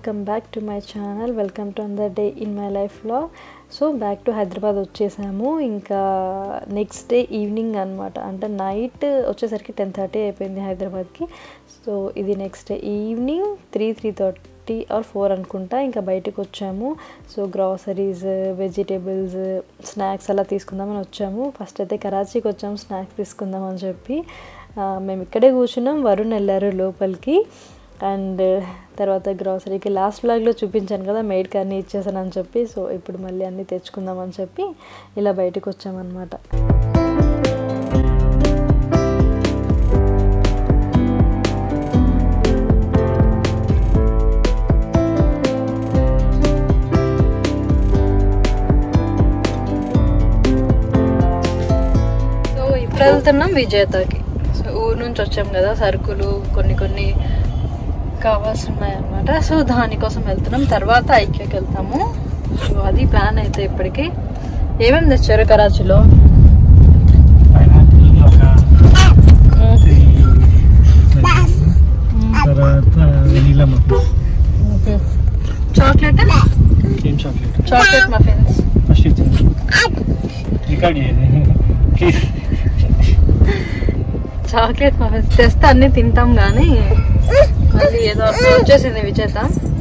welcome back to my channel welcome to another day in my లైఫ్లో so back to Hyderabad వచ్చేసాము ఇంకా next day evening అనమాట అంటే night వచ్చేసరికి టెన్ థర్టీ అయిపోయింది హైదరాబాద్కి సో ఇది next day evening three three thirty or four అనుకుంటా ఇంకా బయటకు వచ్చాము సో గ్రాసరీస్ వెజిటేబుల్స్ స్నాక్స్ అలా తీసుకుందామని వచ్చాము ఫస్ట్ అయితే కరాచీకి వచ్చాము స్నాక్స్ తీసుకుందామని చెప్పి ఆ, మేము ఇక్కడే కూర్చున్నాం వరుణ్ వెళ్ళారు లోపలికి అండ్ తర్వాత గ్రాసరీకి లాస్ట్ బ్లాగ్లో చూపించాను కదా మెయిడ్కి అన్నీ ఇచ్చేసానని చెప్పి సో ఇప్పుడు మళ్ళీ అన్నీ తెచ్చుకుందామని చెప్పి ఇలా బయటకు వచ్చామన్నమాట సో ఇప్పుడు వెళ్తున్నాం విజేతకి సో ఊరు నుంచి వచ్చాం కదా సరుకులు కొన్ని కొన్ని కావాల్సి ఉన్నాయన్నమాట సో దానికోసం వెళ్తున్నాం తర్వాత ఐక్యకి వెళ్తాము సో అది ప్లాన్ అయితే ఇప్పటికి ఏమేమి తెచ్చారు కరాచీలో పైనాపిల్ ఒక త్రీ తర్వాత వెనీలా మఫిన్స్ చాక్లెట్ ఏం చాక్లెట్ చాక్లెట్ మఫిన్స్ ఫస్ట్ ఇచ్చింది రికార్డ్ చేయండి ప్లీజ్ చాక్లెట్ మఫిన్స్ తెస్తే అన్ని తింటాం కానీ మళ్ళీ ఏదో అట్లా వచ్చేసింది విజేత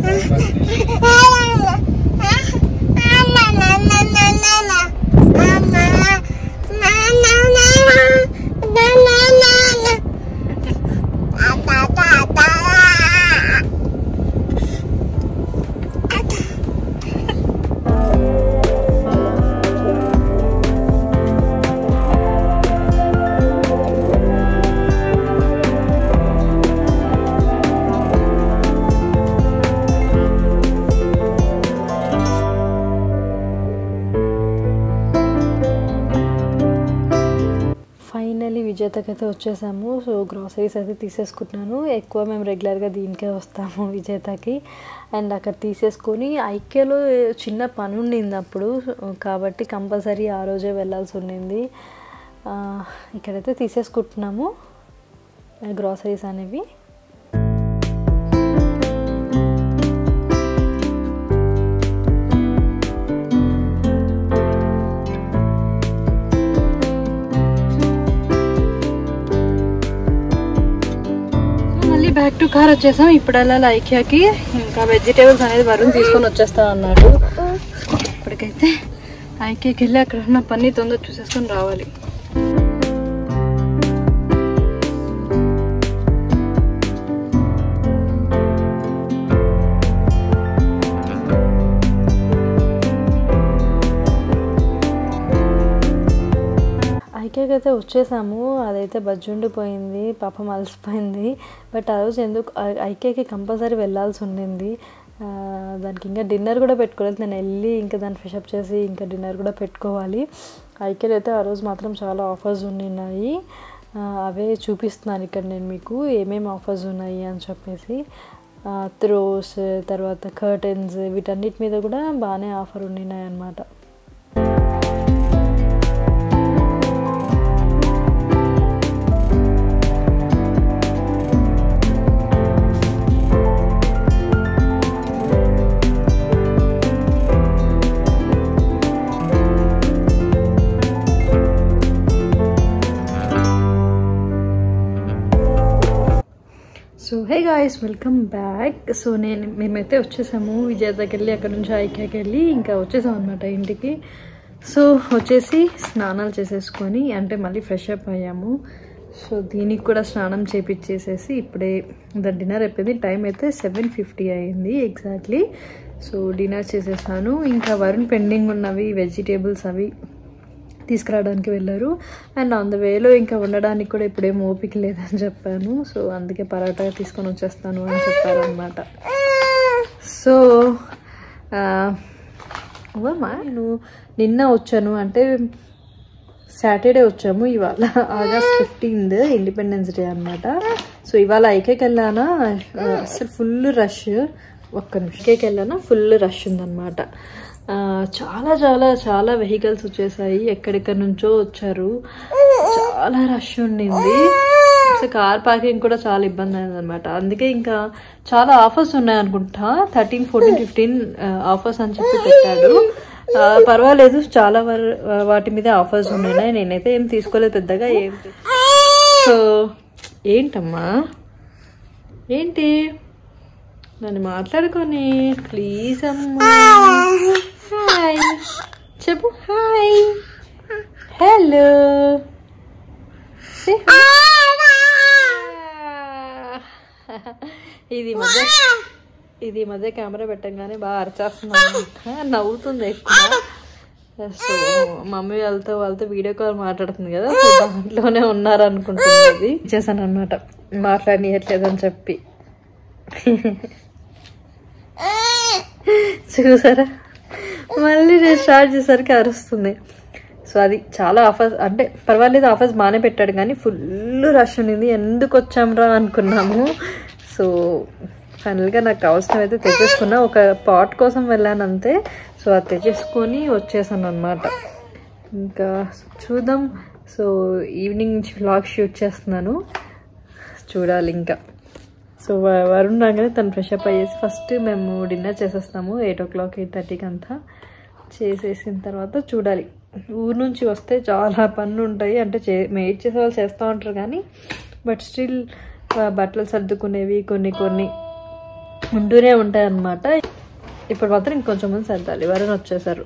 ఫైనలీ విజేతకి అయితే వచ్చేసాము సో గ్రాసరీస్ అయితే తీసేసుకుంటున్నాను ఎక్కువ మేము రెగ్యులర్గా దీనికే వస్తాము విజేతకి అండ్ అక్కడ తీసేసుకొని ఐక్యలో చిన్న పని ఉండింది అప్పుడు కాబట్టి కంపల్సరీ ఆ రోజే వెళ్ళాల్సి ఉండింది ఆ, ఇక్కడైతే తీసేసుకుంటున్నాము గ్రాసరీస్ అనేవి మళ్ళీ బ్యాక్ టు కార్ వచ్చేసాం ఇప్పుడు వెళ్ళాలి ఐకియాకి ఇంకా వెజిటేబుల్స్ అనేది వరుణ్ తీసుకొని వచ్చేస్తా అన్నాడు ఇప్పటికైతే ఐకియాకి వెళ్ళి అక్కడ ఉన్న పని తొందర చూసేసుకొని రావాలి ఐకేకి అయితే వచ్చేసాము అదైతే బజ్జుండిపోయింది పాపం అలసిపోయింది బట్ ఆ రోజు ఎందుకు ఐ- ఐకేకి కంపల్సరీ వెళ్ళాల్సి ఉండింది ఆ, దానికి ఇంకా డిన్నర్ కూడా పెట్టుకోలేదు నేను వెళ్ళి ఇంకా దాన్ని ఫ్రెషప్ చేసి ఇంకా డిన్నర్ కూడా పెట్టుకోవాలి ఐకేలో అయితే ఆ రోజు మాత్రం చాలా ఆఫర్స్ ఉన్నాయి ఆ, అవే చూపిస్తున్నాను ఇక్కడ నేను మీకు ఏమేమి ఆఫర్స్ ఉన్నాయి అని చెప్పేసి త్రోస్ తర్వాత కర్టన్స్ వీటన్నిటి మీద కూడా బాగానే ఆఫర్ ఉన్నాయి అన్నమాట so hey guys welcome back so నేను మేమైతే వచ్చేసాము విజయ దగ్గర వెళ్ళి అక్కడ నుంచి ఐక్యాకి వెళ్ళి ఇంకా వచ్చేసాం అనమాట ఇంటికి సో వచ్చేసి స్నానాలు చేసేసుకొని అంటే మళ్ళీ ఫ్రెష్ అప్ అయ్యాము సో దీనికి కూడా స్నానం చేపించేసేసి ఇప్పుడే ద డిన్నర్ అయిపోయింది టైం అయితే సెవెన్ ఫిఫ్టీ అయింది ఎగ్జాక్ట్లీ సో డిన్నర్ చేసేసాను ఇంకా వరుణ్ పెండింగ్ ఉన్నవి వెజిటేబుల్స్ అవి తీసుకురావడానికి వెళ్ళారు అండ్ ఆన్ ద వేలో ఇంకా ఉండడానికి కూడా ఇప్పుడేం ఓపిక లేదని చెప్పాను సో అందుకే పరాటా తీసుకొని వచ్చేస్తాను అని చెప్పారనమాట సో అవ్వమ్మా నేను నిన్న వచ్చాను అంటే సాటర్డే వచ్చాము ఇవాళ ఆగస్ట్ ఫిఫ్టీన్త్ ఇండిపెండెన్స్ డే అనమాట సో ఇవాళ ఐకేకి వెళ్ళానా ఆ, అసలు ఫుల్ రష్ ఒక్క నిమిషం ఐకేకి వెళ్ళానా ఫుల్ రష్ ఉందన్నమాట ఆ, చాలా చాలా చాలా వెహికల్స్ వచ్చేసాయి ఎక్కడెక్కడి నుంచో వచ్చారు చాలా రష్ ఉండింది సో కార్ పార్కింగ్ కూడా చాలా ఇబ్బంది అయింది అనమాట అందుకే ఇంకా చాలా ఆఫర్స్ ఉన్నాయి అనుకుంటా థర్టీన్ ఫోర్టీన్ ఫిఫ్టీన్ ఆఫర్స్ అని చెప్పి పెట్టాడు ఆ, పర్వాలేదు చాలా వర- వాటి మీద ఆఫర్స్ ఉన్నాయి నేనైతే ఏం తీసుకోలేదు పెద్దగా ఏం సో ఏంటమ్మా ఏంటి నన్ను మాట్లాడుకొని ప్లీజ్ అమ్మా హాయ్ చెప్పు హాయ్ హలో ఇది ఈ మధ్య ఇది ఈ మధ్య కెమెరా పెట్టంగానే బాగా అరచేస్తున్నాను నవ్వుతుంది ఎక్కువ సో మమ్మీ వాళ్ళతో వాళ్ళతో వీడియో కాల్ మాట్లాడుతుంది కదా సో దాంట్లోనే ఉన్నారు అనుకుంటున్నది చేశాను అనమాట మాట్లాడనీయట్లేదని చెప్పి చూసారా మళ్ళీ నేను స్టార్ట్ చేసరికి అరుస్తుంది సో అది చాలా ఆఫర్స్ అంటే పర్వాలేదు ఆఫర్స్ బాగానే పెట్టాడు కానీ ఫుల్ రష్ ఉన్నింది ఎందుకు వచ్చాంరా అనుకున్నాము సో ఫైనల్గా నాకు కావాల్సినవి అయితే తెచ్చేసుకున్నా ఒక పాట్ కోసం వెళ్ళాను అంతే సో అది తెచ్చేసుకొని వచ్చేసాను అనమాట ఇంకా చూద్దాం సో ఈవినింగ్ నుంచి వ్లాగ్ షూట్ చేస్తున్నాను చూడాలి ఇంకా సో వ- వరుణ్ రాగానే తను ఫ్రెష్ అప్ అయ్యేసి ఫస్ట్ మేము డిన్నర్ చేసేస్తాము ఎయిట్ ఓ క్లాక్ ఎయిట్ థర్టీకి అంతా చేసేసిన తర్వాత చూడాలి ఊరు నుంచి వస్తే చాలా పనులు ఉంటాయి అంటే చే మెయిట్ చేసే వాళ్ళు చేస్తూ ఉంటారు కానీ బట్ స్టిల్ బట్టలు సర్దుకునేవి కొన్ని కొన్ని ఉంటూనే ఉంటాయి అన్నమాట ఇప్పుడు మాత్రం ఇంకొంచెం మంది సర్దాలి వరుణ్ వచ్చేసారు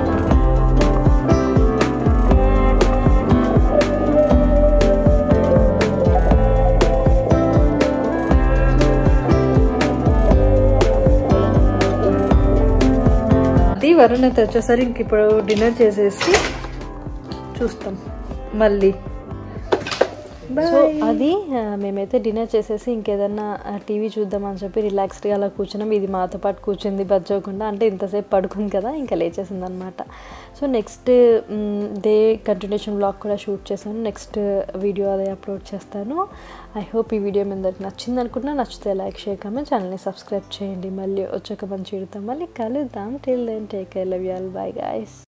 అది వరుణ్ అయితే వచ్చేసరి ఇంక ఇప్పుడు డిన్నర్ చేసేసి చూస్తాం మళ్ళీ సో అది ఆ, మేమైతే డిన్నర్ చేసేసి ఇంకేదన్నా టీవీ చూద్దామని చెప్పి రిలాక్స్డ్గా అలా కూర్చున్నాం ఇది మాతో పాటు కూర్చుంది బజ్జోకుండా అంటే ఇంతసేపు పడుకుంది కదా ఇంకా లేచేసింది అనమాట so next day continuation blog కూడా షూట్ చేశాను నెక్స్ట్ వీడియో అదే అప్లోడ్ చేస్తాను ఐ హోప్ ఈ వీడియో మీ అందరికి నచ్చింది అనుకుంటున్నా నచ్చితే లైక్ షేర్ కామెంట్ ఛానల్ని సబ్స్క్రైబ్ చేయండి మళ్ళీ వచ్చాక మంచి వీడియోతో మళ్ళీ కలుద్దాం till then take care love you all bye guys